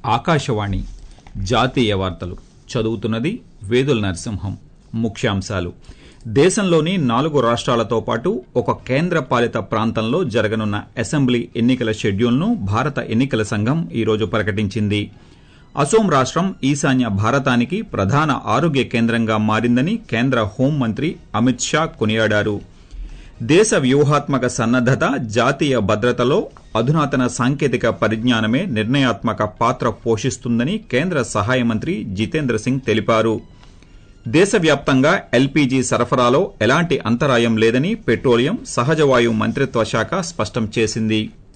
ఆకాశవాణి జాతీయ వార్తలు చదువుతున్నది వేదుల నరసింహం ముఖ్యాంశాలు దేశంలోని నాలుగు రాష్ట్రాలతో పాటు ఒక కేంద్ర పాలిత ప్రాంతంలో జరగనున్న అసెంబ్లీ ఎన్నికల షెడ్యూల్ను భారత ఎన్నికల సంఘం ఈరోజు ప్రకటించింది అసోం రాష్టం ఈశాన్య భారతానికి ప్రధాన ఆరోగ్య కేంద్రంగా మారిందని కేంద్ర హోంమంత్రి అమిత్ షా కొనియాడారు దేశ వ్యూహాత్మక సన్నద్దత జాతీయ భద్రతలో అధునాతన సాంకేతిక పరిజ్ఞానమే నిర్ణయాత్మక పాత్ర పోషిస్తుందని కేంద్ర సహాయ మంత్రి జితేంద్ర సింగ్ తెలిపారు దేశవ్యాప్తంగా ఎల్పీజీ సరఫరాలో ఎలాంటి అంతరాయం లేదని పెట్రోలియం సహజవాయు మంత్రిత్వ శాఖ స్పష్టం చేసింది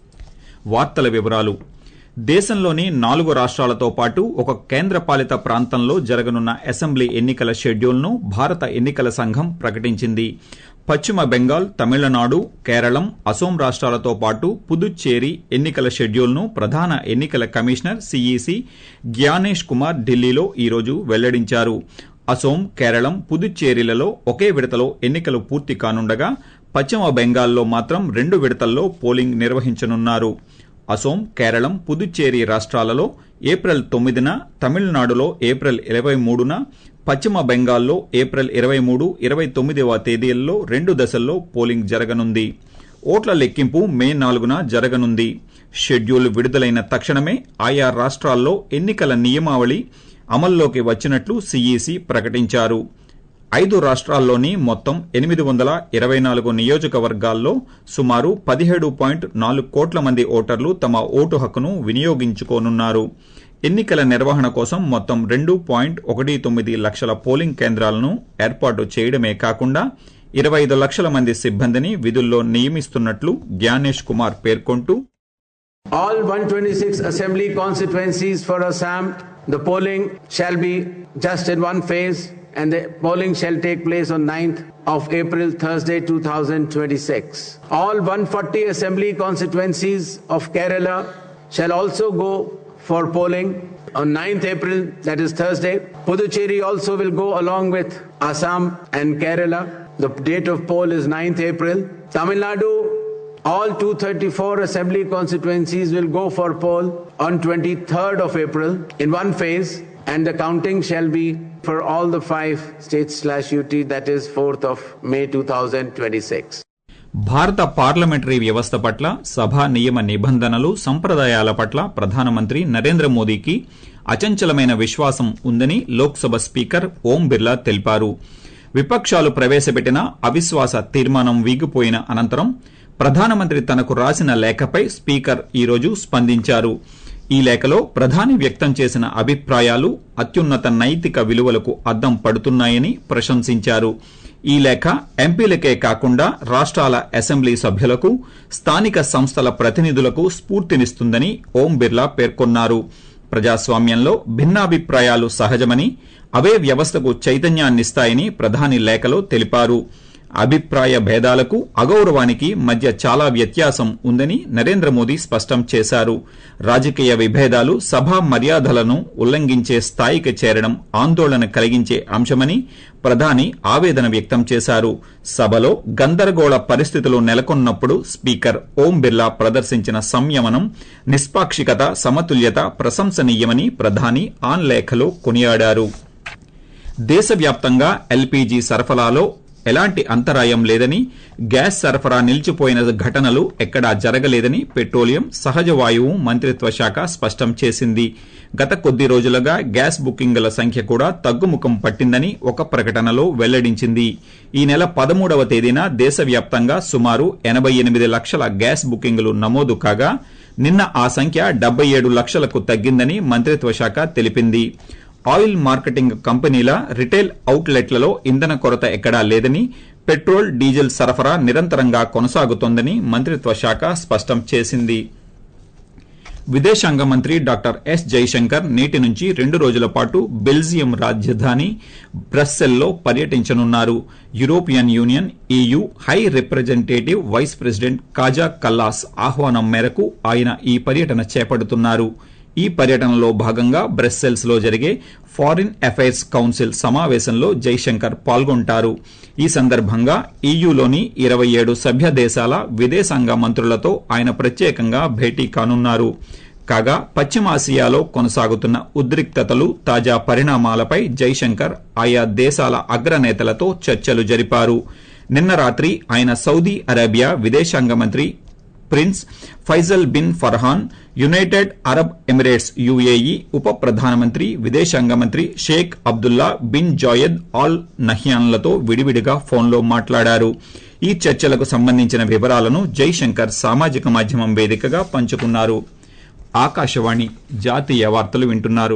వార్తల వివరాలు దేశంలోని నాలుగు రాష్ట్రాలతో పాటు ఒక కేంద్రపాలిత ప్రాంతంలో జరగనున్న అసెంబ్లీ ఎన్నికల షెడ్యూల్ను భారత ఎన్నికల సంఘం ప్రకటించింది పశ్చిమ బెంగాల్ తమిళనాడు కేరళం అసోం రాష్ట్రాలతో పాటు పుదుచ్చేరి ఎన్నికల షెడ్యూల్ను ప్రధాన ఎన్నికల కమిషనర్ సీఈసీ జ్ఞానేష్ కుమార్ ఢిల్లీలో ఈరోజు వెల్లడించారు అసోం కేరళం పుదుచ్చేరిలలో ఒకే విడతలో ఎన్నికలు పూర్తి కానుండగా పశ్చిమ బెంగాల్లో మాత్రం రెండు విడతల్లో పోలింగ్ నిర్వహించనున్నారు అసోం కేరళం పుదుచ్చేరి రాష్ట్రాలలో ఏప్రిల్ తొమ్మిదిన తమిళనాడులో ఏప్రిల్ ఇరవై మూడున పశ్చిమ బెంగాల్లో ఏప్రిల్ ఇరవై మూడు ఇరవై తొమ్మిదవ తేదీల్లో రెండు దశల్లో పోలింగ్ జరగనుంది ఓట్ల లెక్కింపు మే నాలుగున జరగనుంది షెడ్యూల్ విడుదలైన తక్షణమే ఆయా రాష్ట్రాల్లో ఎన్నికల నియమావళి అమల్లోకి వచ్చినట్లు సీఈసీ ప్రకటించారు ఐదు రాష్ట్రాల్లోని మొత్తం ఎనిమిది వందల ఇరవై నాలుగు నియోజకవర్గాల్లో సుమారు పదిహేడు పాయింట్ నాలుగు కోట్ల మంది ఓటర్లు తమ ఓటు హక్కును వినియోగించుకోనున్నారు ఎన్నికల నిర్వహణ కోసం మొత్తం రెండు పాయింట్ ఒకటి తొమ్మిది లక్షల పోలింగ్ కేంద్రాలను ఏర్పాటు చేయడమే కాకుండా ఇరవై ఐదు లక్షల మంది సిబ్బందిని విధుల్లో నియమిస్తున్నట్లు జ్ఞానేష్ కుమార్ పేర్కొంటూ All 126 assembly constituencies for Assam, the polling shall be just in one phase and the polling shall take place on 9th of April, Thursday 2026. All 140 assembly constituencies of Kerala shall also go for polling on 9th April, that is Thursday. Puducherry also will go along with Assam and Kerala. The date of poll is 9th April. Tamil Nadu all 234 assembly constituencies will go for poll on 23rd of April in one phase and the counting shall be for all the five states slash UT that is 4th of May 2026. భారత parliamentary వ్యవస్థ పట్ల సభా నియమ నిబంధనలు సంప్రదాయాల పట్ల ప్రధానమంత్రి నరేంద్ర మోదీకి అచంచలమైన విశ్వాసం ఉందని లోక్సభ స్పీకర్ ఓం బిర్లా తెలిపారు విపక్షాలు ప్రవేశపెట్టిన అవిశ్వాస తీర్మానం వీగిపోయిన అనంతరం ప్రధానమంత్రి తనకు రాసిన లేఖపై స్పీకర్ ఈరోజు స్పందించారు ఈ లేఖలో ప్రధాని వ్యక్తం చేసిన అభిప్రాయాలు అత్యున్నత నైతిక విలువలకు అద్దం పడుతున్నాయని ప్రశంసించారు ఈ లేఖ ఎంపీలకే కాకుండా రాష్ట్రాల అసెంబ్లీ సభ్యులకు స్థానిక సంస్థల ప్రతినిధులకు స్ఫూర్తినిస్తుందని ఓం బిర్లా పేర్కొన్నారు ప్రజాస్వామ్యంలో భిన్నాభిప్రాయాలు సహజమని అవే వ్యవస్థకు చైతన్యాన్నిస్తాయని ప్రధాని లేఖలో తెలిపారు అభిప్రాయ భేదాలకు అగౌరవానికి మధ్య చాలా వ్యత్యాసం ఉందని నరేంద్ర మోదీ స్పష్టం చేశారు రాజకీయ విభేదాలు సభా మర్యాదలను ఉల్లంఘించే స్థాయికి చేరడం ఆందోళన కలిగించే అంశమని ప్రధాని ఆవేదన వ్యక్తం చేశారు సభలో గందరగోళ పరిస్థితులు నెలకొన్నప్పుడు స్పీకర్ ఓం బిర్లా ప్రదర్శించిన సంయమనం నిష్పాక్షికత సమతుల్యత ప్రశంసనీయమని ప్రధాని ఆన్ లేఖలో కొనియాడారు దేశవ్యాప్తంగా ఎల్పీజీ సరఫరాలో ఎలాంటి అంతరాయం లేదని గ్యాస్ సరఫరా నిలిచిపోయిన ఘటనలు ఎక్కడా జరగలేదని పెట్రోలియం సహజ వాయువు మంత్రిత్వ శాఖ స్పష్టం చేసింది గత కొద్ది రోజులుగా గ్యాస్ బుకింగుల సంఖ్య కూడా తగ్గుముఖం పట్టిందని ఒక ప్రకటనలో వెల్లడించింది ఈ నెల పదమూడవ తేదీన దేశవ్యాప్తంగా సుమారు ఎనబై ఎనిమిది లక్షల గ్యాస్ బుకింగులు నమోదు కాగా నిన్న ఆ సంఖ్య డెబ్బై ఏడు లక్షలకు తగ్గిందని మంత్రిత్వ శాఖ తెలిపింది ఆయిల్ మార్కెటింగ్ కంపెనీల రిటైల్ అవుట్లెట్లలో ఇంధన కొరత ఎక్కడా లేదని పెట్రోల్ డీజిల్ సరఫరా నిరంతరంగా కొనసాగుతోందని మంత్రిత్వ శాఖ స్పష్టం చేసింది విదేశాంగ మంత్రి డాక్టర్ ఎస్ జైశంకర్ నేటి నుంచి రెండు రోజుల పాటు బెల్జియం రాజధాని బ్రస్సెల్లో పర్యటించనున్నారు European Union EU high representative vice president Kaja Kallas ఆహ్వానం మేరకు ఆయన ఈ పర్యటన చేపడుతున్నారు ఈ పర్యటనలో భాగంగా బ్రస్సెల్స్ లో జరిగే ఫారిన్ అఫైర్స్ కౌన్సిల్ సమావేశంలో జైశంకర్ పాల్గొంటారు ఈ సందర్భంగా ఈయూలోని ఇరవై ఏడు సభ్య దేశాల విదేశాంగ మంత్రులతో ఆయన ప్రత్యేకంగా భేటీ కానున్నారు కాగా పశ్చిమాసియాలో కొనసాగుతున్న ఉద్రిక్తతలు తాజా పరిణామాలపై జైశంకర్ ఆయా దేశాల అగ్రనేతలతో చర్చలు జరిపారు నిన్న రాత్రి ఆయన సౌదీ అరేబియా విదేశాంగ మంత్రి prince Faisal bin Farhan United Arab Emirates UAE ఉప ప్రధానమంత్రి విదేశాంగ మంత్రి sheikh Abdullah bin Zayed Al నహ్యాన్లతో విడివిడిగా ఫోన్లో మాట్లాడారు ఈ చర్చలకు సంబంధించిన వివరాలను జైశంకర్ సామాజిక మాధ్యమం వేదికగా పంచుకున్నారు ఆకాశవాణి జాతీయ వార్తలు వింటున్నారు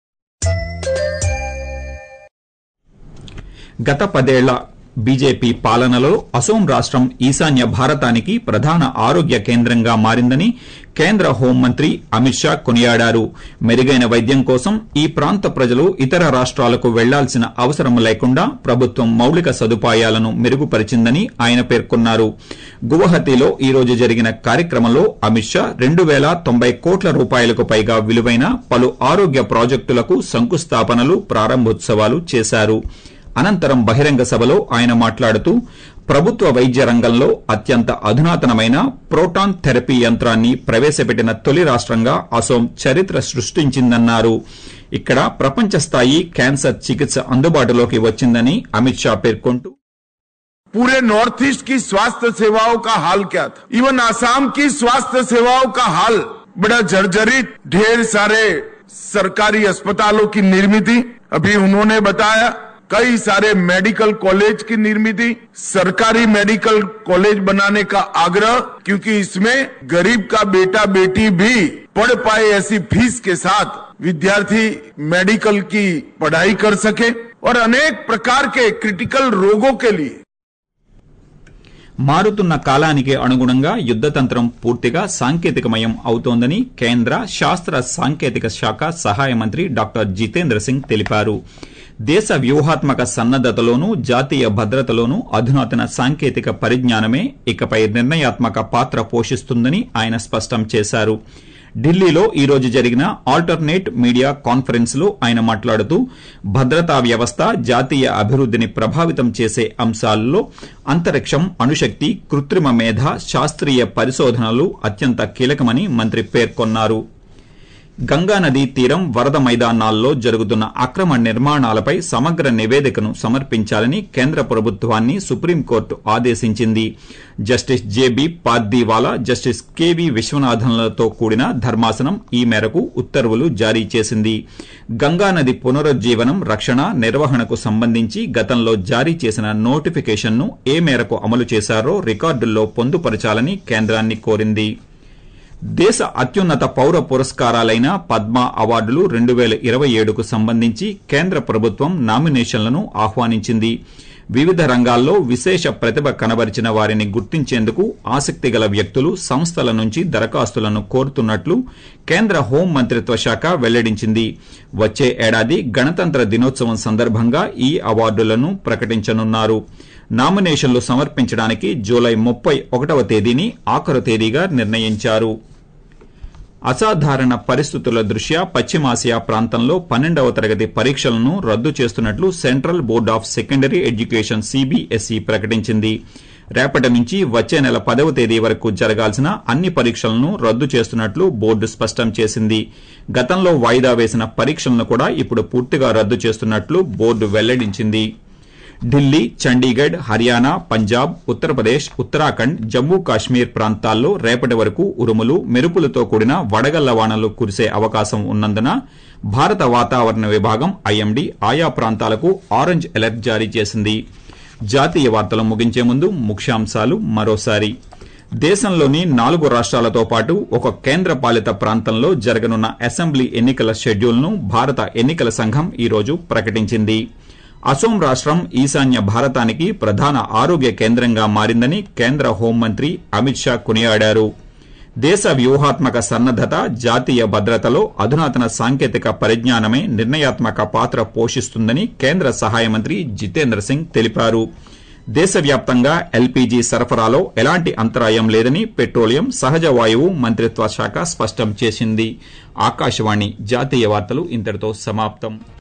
గత పదేళ్ల బీజేపీ పాలనలో అసోం రాష్టం ఈశాన్య భారతానికి ప్రధాన ఆరోగ్య కేంద్రంగా మారిందని కేంద్ర హోంమంత్రి అమిత్ షా కొనియాడారు మెరుగైన వైద్యం కోసం ఈ ప్రాంత ప్రజలు ఇతర రాష్ట్రాలకు వెళ్లాల్సిన అవసరం లేకుండా ప్రభుత్వం మౌలిక సదుపాయాలను మెరుగుపరిచిందని ఆయన పేర్కొన్నారు గువహతిలో ఈ రోజు జరిగిన కార్యక్రమంలో అమిత్ షా రెండు వేల తొంభై కోట్ల రూపాయలకు పైగా విలువైన పలు ఆరోగ్య ప్రాజెక్టులకు శంకుస్థాపనలు ప్రారంభోత్సవాలు చేశారు అనంతరం బహిరంగ సభలో ఆయన మాట్లాడుతూ ప్రభుత్వ వైద్య రంగంలో అత్యంత అధునాతనమైన ప్రోటాన్ థెరపీ యంత్రాన్ని ప్రవేశపెట్టిన తొలి రాష్టంగా అసోం చరిత్ర సృష్టించిందన్నారు ఇక్కడ ప్రపంచ స్థాయి క్యాన్సర్ చికిత్స అందుబాటులోకి వచ్చిందని అమిత్ షా పేర్కొంటూ पूरे नॉर्थ ईस्ट की स्वास्थ्य सेवाओं का हाल क्या था इवन आसाम की स्वास्थ्य सेवाओं का हाल बड़ा जर्जरित ढेर सारे सरकारी अस्पतालों की निर्मित अभी उन्होंने बताया कई सारे मेडिकल कॉलेज की निर्मित सरकारी मेडिकल कॉलेज बनाने का आग्रह क्योंकि इसमें गरीब का बेटा बेटी भी पढ़ पाए ऐसी फीस के साथ विद्यार्थी मेडिकल की पढ़ाई कर सके और अनेक प्रकार के क्रिटिकल रोगों के लिए మారుతున్న కాలానికి అనుగుణంగా యుద్దతంత్రం పూర్తిగా సాంకేతికమయం అవుతోందని కేంద్ర శాస్త్ర సాంకేతిక శాఖ సహాయ మంత్రి డాక్టర్ జితేంద్ర సింగ్ తెలిపారు దేశ వ్యూహాత్మక సన్నద్దతలోనూ జాతీయ భద్రతలోనూ అధునాతన సాంకేతిక పరిజ్ఞానమే ఇకపై నిర్ణయాత్మక పాత్ర పోషిస్తుందని ఆయన స్పష్టం చేశారు ఢిల్లీలో ఈ రోజు జరిగిన ఆల్టర్నేట్ మీడియా కాన్ఫరెన్స్ లో ఆయన మాట్లాడుతూ భద్రతా వ్యవస్థ జాతీయ అభివృద్దిని ప్రభావితం చేసే అంశాల్లో అంతరిక్షం అణుశక్తి కృత్రిమ మేధ శాస్త్రీయ పరిశోధనలు అత్యంత కీలకమని మంత్రి పేర్కొన్నారు గంగానదీ తీరం వరద మైదానాల్లో జరుగుతున్న అక్రమ నిర్మాణాలపై సమగ్ర నివేదికను సమర్పించాలని కేంద్ర ప్రభుత్వాన్ని సుప్రీంకోర్టు ఆదేశించింది justice J B Pardiwala justice K V విశ్వనాథన్లతో కూడిన ధర్మాసనం ఈ మేరకు ఉత్తర్వులు జారీ చేసింది గంగానది పునరుజ్జీవనం రక్షణ నిర్వహణకు సంబంధించి గతంలో జారీ చేసిన నోటిఫికేషన్ను ఏ మేరకు అమలు చేశారో రికార్డుల్లో పొందుపరచాలని కేంద్రాన్ని కోరింది దేశ అత్యున్నత పౌర పురస్కారాలైన పద్మ అవార్డులు రెండు వేల ఇరవై ఏడుకు సంబంధించి కేంద్ర ప్రభుత్వం నామినేషన్లను ఆహ్వానించింది వివిధ రంగాల్లో విశేష ప్రతిభ కనబరిచిన వారిని గుర్తించేందుకు ఆసక్తి గల వ్యక్తులు సంస్థల నుంచి దరఖాస్తులను కోరుతున్నట్లు కేంద్ర హోం మంత్రిత్వ శాఖ వెల్లడించింది వచ్చే ఏడాది గణతంత్ర దినోత్సవం సందర్భంగా ఈ అవార్డులను ప్రకటించనున్నారు నామినేషన్లు సమర్పించడానికి జూలై ముప్పై ఒకటవ తేదీని ఆఖరు తేదీగా నిర్ణయించారు అసాధారణ పరిస్థితుల దృష్ట్యా పశ్చిమాసియా ప్రాంతంలో పన్నెండవ తరగతి పరీక్షలను రద్దు చేస్తున్నట్లు Central Board of Secondary Education CBSE ప్రకటించింది రేపటి నుంచి వచ్చే నెల పదవ తేదీ వరకు జరగాల్సిన అన్ని పరీక్షలను రద్దు చేస్తున్నట్లు బోర్డు స్పష్టం చేసింది గతంలో వాయిదా వేసిన పరీక్షలను కూడా ఇప్పుడు పూర్తిగా రద్దు చేస్తున్నట్లు బోర్డు వెల్లడించింది ఢిల్లీ చండీగఢ్ హర్యానా పంజాబ్ ఉత్తరప్రదేశ్ ఉత్తరాఖండ్ జమ్మూ కాశ్మీర్ ప్రాంతాల్లో రేపటి వరకు ఉరుములు మెరుపులతో కూడిన వడగళ్ల వానలు కురిసే అవకాశం ఉన్నందున భారత వాతావరణ విభాగం ఐఎండీ ఆయా ప్రాంతాలకు ఆరెంజ్ అలర్ట్ జారీ చేసింది జాతీయ వార్తలు ముగించే ముందు ముఖ్యాంశాలు మరోసారి దేశంలోని నాలుగు రాష్ట్రాలతో పాటు ఒక కేంద్ర పాలిత ప్రాంతంలో జరగనున్న అసెంబ్లీ ఎన్నికల షెడ్యూల్ను భారత ఎన్నికల సంఘం ఈ రోజు ప్రకటించింది అసోం రాష్టం ఈశాన్య భారతానికి ప్రధాన ఆరోగ్య కేంద్రంగా మారిందని కేంద్ర హోంమంత్రి అమిత్ షా కొనియాడారు దేశ వ్యూహాత్మక సన్నద్దత జాతీయ భద్రతలో అధునాతన సాంకేతిక పరిజ్ఞానమే నిర్ణయాత్మక పాత్ర పోషిస్తుందని కేంద్ర సహాయ మంత్రి జితేంద్ర సింగ్ తెలిపారు దేశవ్యాప్తంగా ఎల్పీజీ సరఫరాలో ఎలాంటి అంతరాయం లేదని పెట్రోలియం సహజ వాయువు మంత్రిత్వ శాఖ స్పష్టం చేసింది ఆకాశవాణి జాతీయ వార్తలు ఇంతటితో సమాప్తం